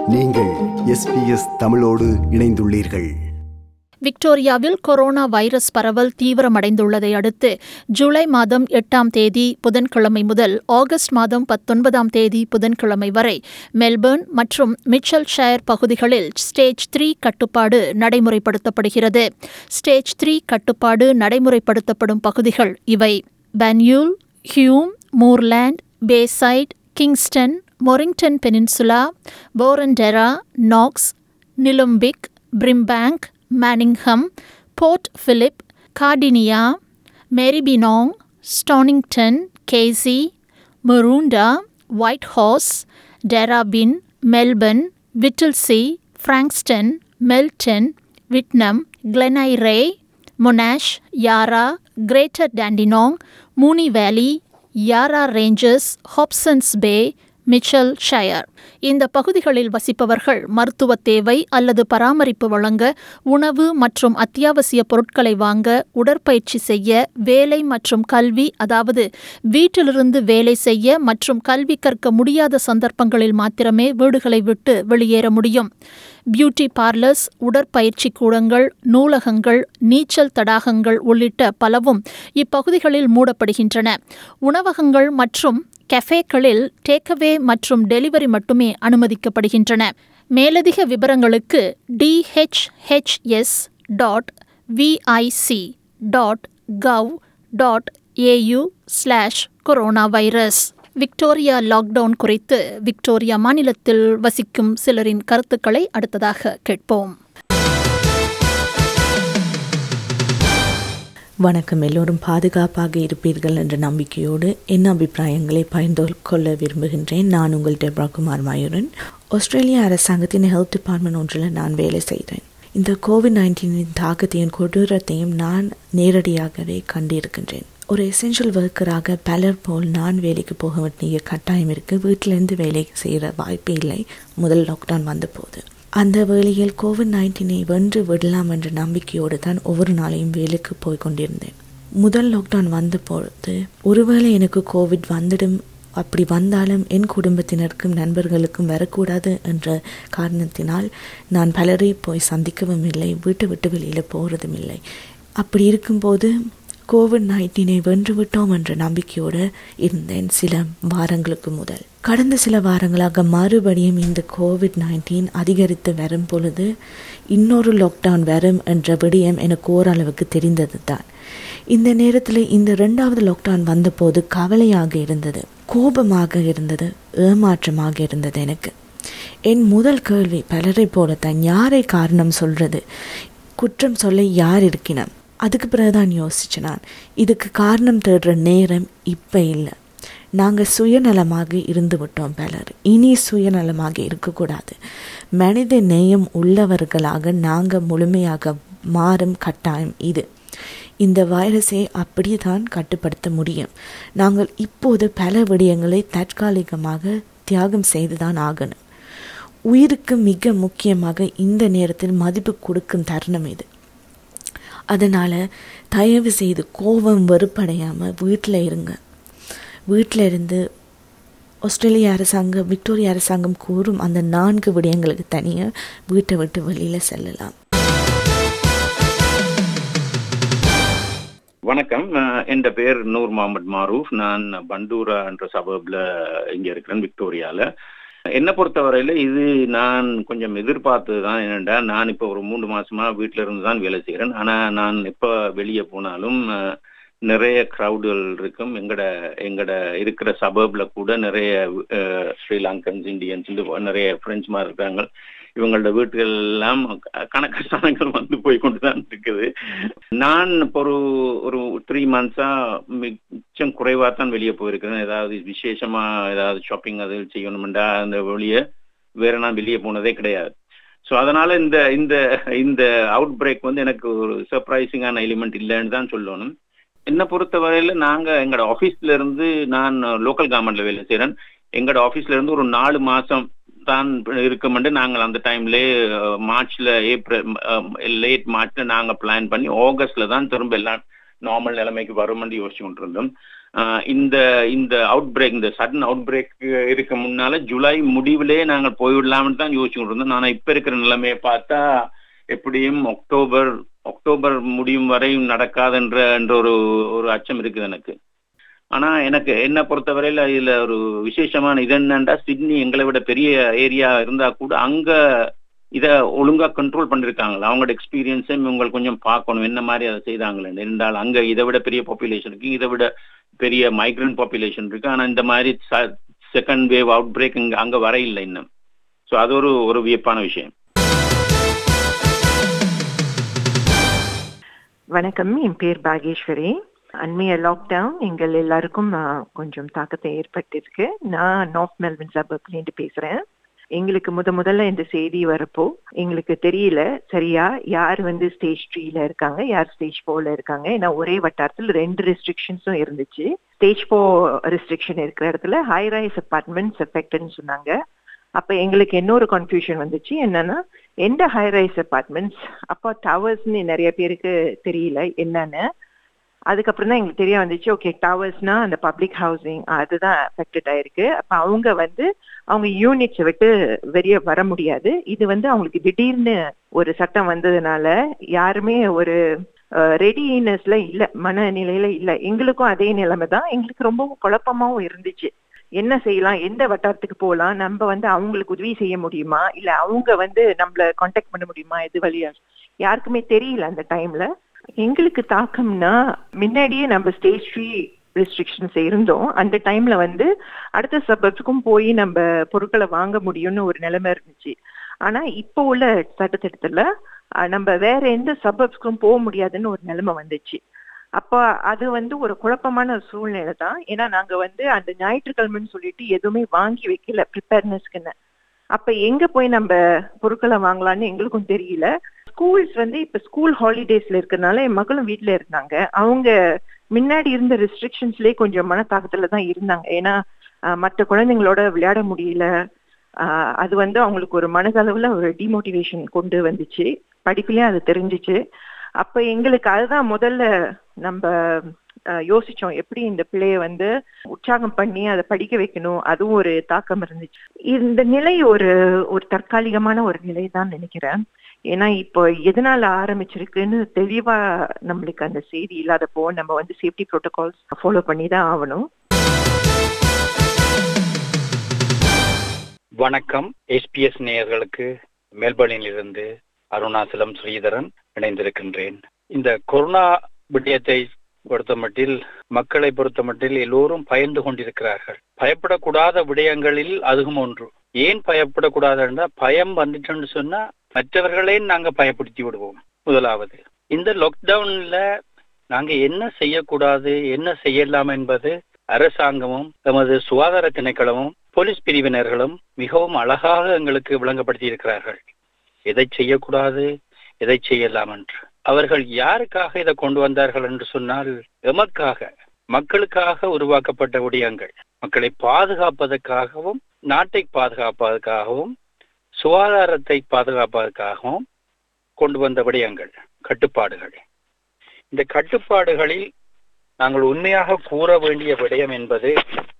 நீங்கள் எஸ்பிஎஸ் தமிழோடு இணைந்துள்ளீர்கள் விக்டோரியாவில் கொரோனா வைரஸ் பரவல் தீவிரமடைந்துள்ளதை அடுத்து ஜூலை மாதம் எட்டாம் தேதி புதன்கிழமை முதல் ஆகஸ்ட் மாதம் பத்தொன்பதாம் தேதி புதன்கிழமை வரை மெல்பர்ன் மற்றும் மிச்சல் ஷயர் பகுதிகளில் ஸ்டேஜ் த்ரீ கட்டுப்பாடு நடைமுறைப்படுத்தப்படுகிறது ஸ்டேஜ் த்ரீ கட்டுப்பாடு நடைமுறைப்படுத்தப்படும் பகுதிகள் இவை Banyule Hume Moreland Bayside Kingston Mornington Peninsula Boroondara Knox Nillumbik Brimbank Manningham Port Phillip Cardinia Maribyrnong Stonnington Casey Maroondah Whitehorse Darebin Melbourne Whittlesea Frankston Melton Wyndham Glen Eira Monash Yarra Greater Dandenong Moonee Valley Yarra Ranges Hobsons Bay Mitchell Shire இந்த பகுதிகளில் வசிப்பவர்கள் மருத்துவ தேவை அல்லது பராமரிப்பு வழங்க உணவு மற்றும் அத்தியாவசிய பொருட்களை வாங்க உடற்பயிற்சி செய்ய வேலை மற்றும் கல்வி அதாவது வீட்டிலிருந்து வேலை செய்ய மற்றும் கல்வி கற்க முடியாத சந்தர்ப்பங்களில் மாத்திரமே வீடுகளை விட்டு வெளியேற முடியும் பியூட்டி பார்லர்ஸ் உடற்பயிற்சி கூடங்கள் நூலகங்கள் நீச்சல் தடாகங்கள் உள்ளிட்ட பலவும் இப்பகுதிகளில் மூடப்படுகின்றன உணவகங்கள் மற்றும் கெஃபேக்களில் டேக்அவே மற்றும் டெலிவரி மட்டுமே அனுமதிக்கப்படுகின்றன மேலதிக விவரங்களுக்கு DHHS dot VIC dot gov dot AU slash corona virus Victoria lockdown குறித்து விக்டோரியா மாநிலத்தில் வசிக்கும் சிலரின் கருத்துக்களை அடுத்ததாக கேட்போம் வணக்கம் எல்லோரும் பாதுகாப்பாக இருப்பீர்கள் என்ற நம்பிக்கையோடு என் அபிப்பிராயங்களை பகிர்ந்து கொள்ள விரும்புகின்றேன் நான் உங்கள் டெப்ரா குமார் மாயூரன் ஆஸ்திரேலிய அரசாங்கத்தின் ஹெல்த் டிபார்ட்மெண்ட் ஒன்றில் நான் வேலை செய்கிறேன் இந்த கோவிட் நைன்டீனின் தாக்கத்தையும் கொடூரத்தையும் நான் நேரடியாகவே கண்டிருக்கின்றேன் ஒரு எசென்ஷியல் ஒர்க்கராக பலர் போல் நான் வேலைக்கு போக வேண்டிய கட்டாயம் இருக்குது வீட்டிலேருந்து வேலை செய்கிற வாய்ப்பே இல்லை முதல் லாக்டவுன் வந்தபோது அந்த வேளையில் கோவிட் நைன்டீனை வென்று விடலாம் என்ற நம்பிக்கையோடு தான் ஒவ்வொரு நாளையும் வேலைக்கு போய் கொண்டிருந்தேன் முதல் லாக்டவுன் வந்த பொழுது ஒருவேளை எனக்கு கோவிட் வந்துடும் அப்படி வந்தாலும் என் குடும்பத்தினருக்கும் நண்பர்களுக்கும் வரக்கூடாது என்ற காரணத்தினால் நான் பலரை போய் சந்திக்கவும் இல்லை வீட்டை விட்டு வெளியில் போகிறதும் இல்லை அப்படி இருக்கும்போது கோவிட் நைன்டீனை வென்றுவிட்டோம் என்ற நம்பிக்கையோடு இருந்தேன் சில வாரங்களுக்கு முதல் கடந்த சில வாரங்களாக மறுபடியும் இந்த கோவிட் நைன்டீன் அதிகரித்து வரும் பொழுது இன்னொரு லாக்டவுன் வரும் என்ற விடயம் எனக்கு ஓரளவுக்கு தெரிந்தது தான் இந்த நேரத்தில் இந்த ரெண்டாவது லாக்டவுன் வந்தபோது கவலையாக இருந்தது கோபமாக இருந்தது ஏமாற்றமாக இருந்தது எனக்கு என் முதல் கேள்வி பலரை போலத்தான் யாரை காரணம் சொல்றது குற்றம் சொல்ல யார் இருக்கினம் அதுக்கு பிறகுதான் யோசிச்சு நான் இதுக்கு காரணம் தேடுற நேரம் இப்போ இல்லை நாங்கள் சுயநலமாக இருந்து விட்டோம் பலர் இனி சுயநலமாக இருக்கக்கூடாது மனித நேயம் உள்ளவர்களாக நாங்கள் முழுமையாக மாறும் கட்டாயம் இது இந்த வைரஸை அப்படியே தான் கட்டுப்படுத்த முடியும் நாங்கள் இப்போது பல விடயங்களை தற்காலிகமாக தியாகம் செய்துதான் ஆகணும் உயிருக்கு மிக முக்கியமாக இந்த நேரத்தில் மதிப்பு கொடுக்கும் தருணம் இது அதனால் தயவு செய்து கோபம் வெறுப்படையாமல் வீட்டில் இருங்க வீட்டில் இருந்து ஆஸ்திரேலிய அரசாங்கம் விக்டோரியா அரசாங்கம் கூறும் அந்த நான்கு விடயங்களுக்கு தனியாக வீட்டை விட்டு வெளியில் செல்லலாம் வணக்கம் என் பேர் நூர் முகமது மாரூஃப் நான் பண்டூரா என்ற சபப்ல இங்க இருக்கிறேன் விக்டோரியால என்னை பொறுத்தவரையில இது நான் கொஞ்சம் எதிர்பார்த்தது தான் என்னென்னா நான் இப்போ ஒரு மூன்று மாசமா வீட்டில இருந்து தான் வேலை செய்கிறேன் ஆனா நான் எப்போ வெளியே போனாலும் நிறைய க்ரௌடுகள் இருக்கும் எங்கட எங்கட இருக்கிற சபர்ப்ல கூட நிறைய ஸ்ரீலங்கன்ஸ் இந்தியன்ஸ் நிறைய ஃப்ரெண்ட்ஸ்மார் இருக்காங்க இவங்களோட வீட்டுகள் எல்லாம் கணக்கானங்கள் வந்து போய் கொண்டு தான் இருக்குது நான் இப்போ ஒரு ஒரு த்ரீ மந்த்ஸா மிச்சம் குறைவாக தான் வெளியே போயிருக்கிறேன் ஏதாவது விசேஷமா ஏதாவது ஷாப்பிங் அது செய்யணுமெண்டா அந்த வெளியே வேற நான் வெளியே போனதே கிடையாது ஸோ அதனால இந்த இந்த இந்த அவுட் பிரேக் வந்து எனக்கு ஒரு சர்ப்ரைசிங்கான எலிமெண்ட் இல்லைன்னு தான் சொல்லணும் என்னை பொறுத்த வரையில நாங்க எங்களோட ஆஃபீஸ்ல இருந்து நான் லோக்கல் கவர்மெண்ட்ல வேலை செய்கிறேன் எங்களோட ஆஃபீஸ்ல இருந்து ஒரு நாலு மாசம் தான் இருக்குமெண்டு நாங்கள் அந்த டைம்லே மார்ச்ல ஏப்ரல் லேட் மார்ச்ல நாங்கள் பிளான் பண்ணி ஆகஸ்ட்ல தான் திரும்ப எல்லாம் நார்மல் நிலைமைக்கு வருமென்று யோசிச்சு கொண்டிருந்தோம் ஆஹ் இந்த இந்த அவுட் பிரேக் இந்த சடன் அவுட் பிரேக் இருக்க முன்னால ஜூலை முடிவிலே நாங்கள் போய்விடலாம்னு தான் யோசிச்சுட்டு இருந்தோம் ஆனால் இப்ப இருக்கிற நிலைமையை பார்த்தா எப்படியும் அக்டோபர் அக்டோபர் முடியும் வரை நடக்காதுன்ற என்ற ஒரு ஒரு அச்சம் இருக்குது எனக்கு ஆனா எனக்கு என்ன பொறுத்தவரையில இதுல ஒரு விசேஷமான இது என்னன்னா சிட்னி எங்களை விட பெரிய ஏரியா இருந்தா கூட அங்க இத ஒழுங்கா கண்ட்ரோல் பண்ணிருக்காங்களா அவங்களோட எக்ஸ்பீரியன்ஸையும் உங்களுக்கு கொஞ்சம் பார்க்கணும் என்ன மாதிரி அதை செய்தாங்களே என்றால் அங்க இதை விட பெரிய பாப்புலேஷன் இருக்கு இதை விட பெரிய மைக்ரண்ட் பாப்புலேஷன் இருக்கு ஆனா இந்த மாதிரி செகண்ட் வேவ் அவுட் பிரேக் இங்க அங்க வர இல்லை இன்னும் ஸோ அது ஒரு ஒரு வியப்பான விஷயம் வணக்கம் என் பேர் பாகேஸ்வரி அண்மைய லாக்டவுன் எங்கள் எல்லாருக்கும் ஆ, கொஞ்சம் தாக்கத்தை ஏற்பட்டிருக்கு நான் நார்த் மெல்வின் சபர்ப்லேருந்து பேசுறேன் எங்களுக்கு முத முதல்ல இந்த செய்தி வரப்போ எங்களுக்கு தெரியல சரியா யார் வந்து ஸ்டேஜ் த்ரீல இருக்காங்க யார் ஸ்டேஜ் ஃபோர்ல இருக்காங்க ஏன்னா ஒரே வட்டாரத்தில் ரெண்டு ரெஸ்ட்ரிக்ஷன்ஸும் இருந்துச்சு ஸ்டேஜ் ஃபோர் ரெஸ்ட்ரிக்ஷன் இருக்கிற இடத்துல ஹை ரைஸ் அப்பார்ட்மெண்ட்ஸ் எஃபெக்ட்னு சொன்னாங்க அப்ப எங்களுக்கு இன்னொரு கன்ஃபியூஷன் வந்துச்சு என்னன்னா எந்த ஹை ரைஸ் அப்பார்ட்மெண்ட்ஸ் அப்போ டவர்ஸ்னு நிறைய பேருக்கு தெரியல என்னன்னு அதுக்கப்புறம் தான் எங்களுக்கு தெரிய வந்துச்சு ஓகே டவர்ஸ்னா அந்த பப்ளிக் ஹவுசிங் அதுதான் அஃபெக்டட் ஆயிருக்கு அப்ப அவங்க வந்து அவங்க யூனிட்ஸை விட்டு வெளியே வர முடியாது இது வந்து அவங்களுக்கு திடீர்னு ஒரு சட்டம் வந்ததுனால யாருமே ஒரு ரெடினஸ்ல இல்ல மனநிலையில இல்ல எங்களுக்கும் அதே நிலைமை தான் எங்களுக்கு ரொம்பவும் குழப்பமாவும் இருந்துச்சு என்ன செய்யலாம் எந்த வட்டாரத்துக்கு போகலாம் நம்ம வந்து அவங்களுக்கு உதவி செய்ய முடியுமா இல்ல அவங்க வந்து நம்மள காண்டாக்ட் பண்ண முடியுமா எது வழியா யாருக்குமே தெரியல அந்த டைம்ல எங்களுக்கு தாக்கம்னா முன்னாடியே நம்ம ஸ்டேஜ் த்ரீ ரெஸ்ட்ரிக்ஷன்ஸ் இருந்தோம் அந்த டைம்ல வந்து அடுத்த சபர்ப்ஸுக்கும் போய் நம்ம பொருட்களை வாங்க முடியும்னு ஒரு நிலைமை இருந்துச்சு ஆனா இப்போ உள்ள சட்டத்திட்டத்துல அஹ், நம்ம வேற எந்த சபர்ப்ஸ்க்கும் போக முடியாதுன்னு ஒரு நிலைமை வந்துச்சு அப்ப அது வந்து ஒரு குழப்பமான சூழ்நிலை தான் ஏன்னா நாங்க வந்து அந்த ஞாயிற்றுக்கிழமைன்னு சொல்லிட்டு எதுவுமே வாங்கி வைக்கல ப்ரிப்பேர்னஸ்க்குன்னு அப்ப எங்க போய் நம்ம பொருட்களை வாங்கலாம்னு எங்களுக்கும் தெரியல ஸ்கூல்ஸ் வந்து இப்ப ஸ்கூல் ஹாலிடேஸ்ல இருக்கறனால என் மகளும் வீட்ல இருந்தாங்க அவங்க முன்னாடி இருந்த ரெஸ்ட்ரிக்ஷன்ஸ்லயே கொஞ்சம் மனத்தாக்கத்துல தான் இருந்தாங்க ஏன்னா ஆஹ், மத்த குழந்தைங்களோட விளையாட முடியல ஆஹ், அது வந்து அவங்களுக்கு ஒரு மனதளவுல ஒரு டிமோட்டிவேஷன் கொண்டு வந்துச்சு படிப்புலயும் அது தெரிஞ்சுச்சு அப்ப எங்களுக்கு அதுதான் முதல்ல நம்ம ஆஹ், யோசிச்சோம் எப்படி இந்த பிள்ளைய வந்து உற்சாகம் பண்ணி அதை படிக்க வைக்கணும் அதுவும் ஒரு தாக்கம் இருந்துச்சு இந்த நிலை ஒரு ஒரு தற்காலிகமான ஒரு நிலை தான் நினைக்கிறேன் ஏன்னா இப்போ எதனால ஆரம்பிச்சிருக்குன்னு தெளிவா நம்மளுக்கு அந்த செய்தி இல்லாதப்போ நம்ம வந்து சேஃப்டி ப்ரோட்டோகால்ஸ் ஃபாலோ பண்ணி தான் ஆகணும் வணக்கம் எஸ்பிஎஸ் நேயர்களுக்கு மெல்பர்னில் இருந்து அருணாச்சலம் ஸ்ரீதரன் இணைந்திருக்கின்றேன் இந்த கொரோனா விடயத்தை பொறுத்தமட்டில் மக்களை பொறுத்தமட்டில் எல்லோரும் பயந்து கொண்டிருக்கிறார்கள் பயப்படக்கூடாத விடயங்களில் அதுவும் ஒன்று ஏன் பயப்படக்கூடாது என்றால் பயம் வந்துட்டுன்னு சொன்னா மற்றவர்களே நாங்க பயப்படுத்தி விடுவோம் முதலாவது இந்த லாக்டவுன்ல நாங்க என்ன செய்யக்கூடாது என்ன செய்யலாம் என்பது அரசாங்கமும் எமது சுகாதார திணைக்களமும் போலீஸ் பிரிவினர்களும் மிகவும் அழகாக எங்களுக்கு விளங்கப்படுத்தி இருக்கிறார்கள் எதை செய்யக்கூடாது எதை செய்யலாம் என்று அவர்கள் யாருக்காக இதை கொண்டு வந்தார்கள் என்று சொன்னால் எமக்காக மக்களுக்காக உருவாக்கப்பட்ட விடயங்கள் மக்களை பாதுகாப்பதற்காகவும் நாட்டை பாதுகாப்பதற்காகவும் சுகாதாரத்தை பாதுகாப்பதற்காகவும் கொண்டு வந்த விடயங்கள் கட்டுப்பாடுகள் இந்த கட்டுப்பாடுகளில் நாங்கள் உண்மையாக கூற வேண்டிய விடயம் என்பது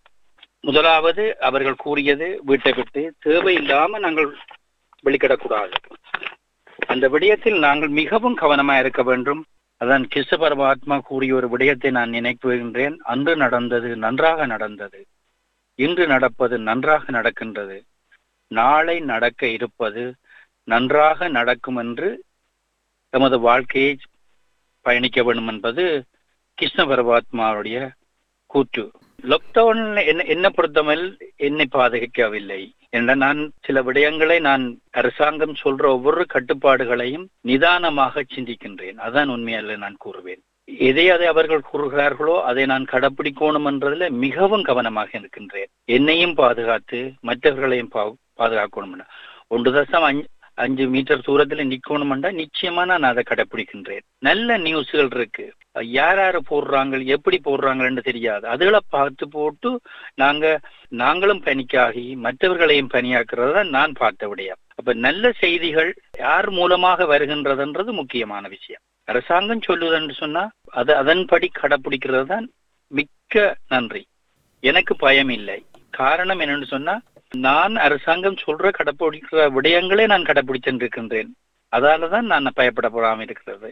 முதலாவது அவர்கள் கூறியது வீட்டை விட்டு தேவையில்லாம நாங்கள் வெளிக்கிடக்கூடாது அந்த விடயத்தில் நாங்கள் மிகவும் கவனமாக இருக்க வேண்டும் அதான் கிருஷ்ண பரமாத்மா கூறிய ஒரு விடயத்தை நான் நினைப்புகின்றேன் அன்று நடந்தது நன்றாக நடந்தது இன்று நடப்பது நன்றாக நடக்கின்றது நாளை நடக்க இருப்பது நன்றாக நடக்கும் என்று தமது வாழ்க்கையை பயணிக்க வேண்டும் என்பது கிருஷ்ண பரமாத்மாவுடைய கூற்று லாக்டவுன்ல என்ன என்ன பொறுத்தமல் என்னை பாதுகாக்கவில்லை என்ற நான் சில விடயங்களை நான் அரசாங்கம் சொல்ற ஒவ்வொரு கட்டுப்பாடுகளையும் நிதானமாக சிந்திக்கின்றேன் அதான் உண்மையல்ல நான் கூறுவேன் எதை அதை அவர்கள் கூறுகிறார்களோ அதை நான் கடைப்பிடிக்கணும் என்றதுல மிகவும் கவனமாக இருக்கின்றேன் என்னையும் பாதுகாத்து மற்றவர்களையும் பா பாதுகாக்கணும் ஒன்று தசம் அஞ்சு அஞ்சு மீட்டர் தூரத்துல நிக்கணும்டா நிச்சயமா நான் அதை கடைப்பிடிக்கின்றேன் நல்ல நியூஸ்கள் இருக்கு யார் யாரு போடுறாங்க எப்படி போடுறாங்கன்னு தெரியாது அதுகளை பார்த்து போட்டு நாங்க நாங்களும் பணிக்காகி மற்றவர்களையும் பணியாக்குறத நான் பார்த்த விடயம் அப்ப நல்ல செய்திகள் யார் மூலமாக வருகின்றதுன்றது முக்கியமான விஷயம் அரசாங்கம் சொல்லுதுன்னு சொன்னா அது அதன்படி கடைப்பிடிக்கிறது தான் மிக்க நன்றி எனக்கு பயம் இல்லை காரணம் என்னன்னு சொன்னா நான் அரசாங்கம் சொல்ற கடைப்பிடிக்கிற விடயங்களே நான் கடைப்பிடிச்சுட்டு இருக்கின்றேன் அதாலதான் நான் பயப்பட போடாம இருக்கிறது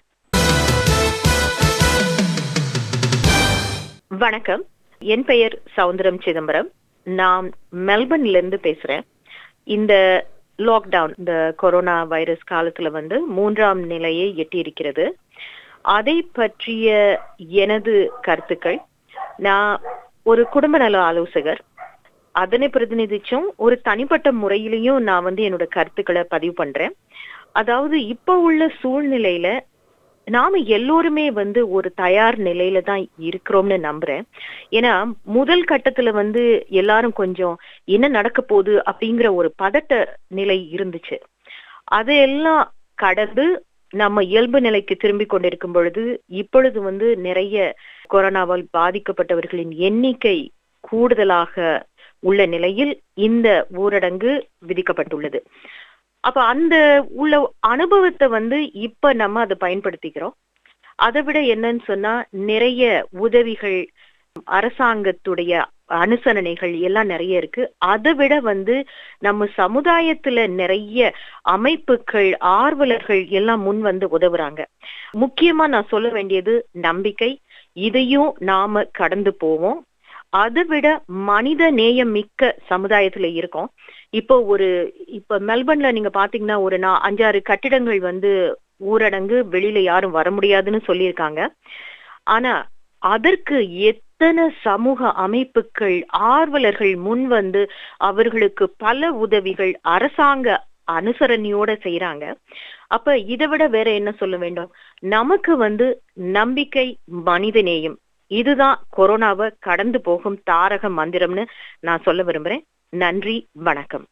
வணக்கம் என் பெயர் சவுந்தரம் சிதம்பரம் நான் மெல்பர்ன்ல இருந்து பேசுறேன் இந்த லாக்டவுன் இந்த கொரோனா வைரஸ் காலத்துல வந்து மூன்றாம் நிலையை எட்டியிருக்கிறது அதை பற்றிய எனது கருத்துக்கள் நான் ஒரு குடும்ப நல ஆலோசகர் அதனை பிரதிநிதிச்சும் ஒரு தனிப்பட்ட முறையிலையும் நான் வந்து என்னோட கருத்துக்களை பதிவு பண்றேன் அதாவது இப்ப உள்ள சூழ்நிலையில நாம எல்லோருமே வந்து ஒரு தயார் நிலையில தான் இருக்கிறோம்னு நம்புறேன் ஏன்னா முதல் கட்டத்துல வந்து எல்லாரும் கொஞ்சம் என்ன நடக்க போகுது அப்படிங்கிற ஒரு பதட்ட நிலை இருந்துச்சு அதையெல்லாம் கடந்து நம்ம இயல்பு நிலைக்கு திரும்பி கொண்டிருக்கும் பொழுது இப்பொழுது வந்து நிறைய கொரோனாவால் பாதிக்கப்பட்டவர்களின் எண்ணிக்கை கூடுதலாக உள்ள நிலையில் இந்த ஊரடங்கு விதிக்கப்பட்டுள்ளது அப்ப அந்த உள்ள அனுபவத்தை வந்து இப்ப நம்ம அதை பயன்படுத்திக்கிறோம் அதை விட என்னன்னு சொன்னா நிறைய உதவிகள் அரசாங்கத்துடைய அனுசரணைகள் எல்லாம் நிறைய இருக்கு அதை விட வந்து நம்ம சமுதாயத்துல நிறைய அமைப்புகள் ஆர்வலர்கள் எல்லாம் முன் வந்து உதவுறாங்க முக்கியமா நான் சொல்ல வேண்டியது நம்பிக்கை இதையும் நாம கடந்து போவோம் அதை விட மனித நேயம் மிக்க சமுதாயத்துல இருக்கோம் இப்போ ஒரு இப்ப மெல்பர்ன்ல நீங்க பாத்தீங்கன்னா ஒரு நான் அஞ்சாறு கட்டிடங்கள் வந்து ஊரடங்கு வெளியில யாரும் வர முடியாதுன்னு சொல்லியிருக்காங்க ஆனா அதற்கு எத்தனை சமூக அமைப்புகள் ஆர்வலர்கள் முன் வந்து அவர்களுக்கு பல உதவிகள் அரசாங்க அனுசரணையோட செய்யறாங்க அப்ப இதை விட வேற என்ன சொல்ல வேண்டும் நமக்கு வந்து நம்பிக்கை மனிதநேயம் இதுதான் கொரோனாவை கடந்து போகும் தாரக மந்திரம்னு நான் சொல்ல விரும்புறேன் நன்றி வணக்கம்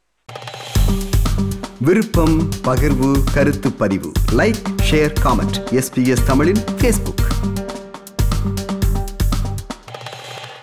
விருப்பம் பகிர்வு கருத்து பதிவு லைக் ஷேர் காமெண்ட் எஸ்பிஎஸ் தமிழின் ஃபேஸ்புக்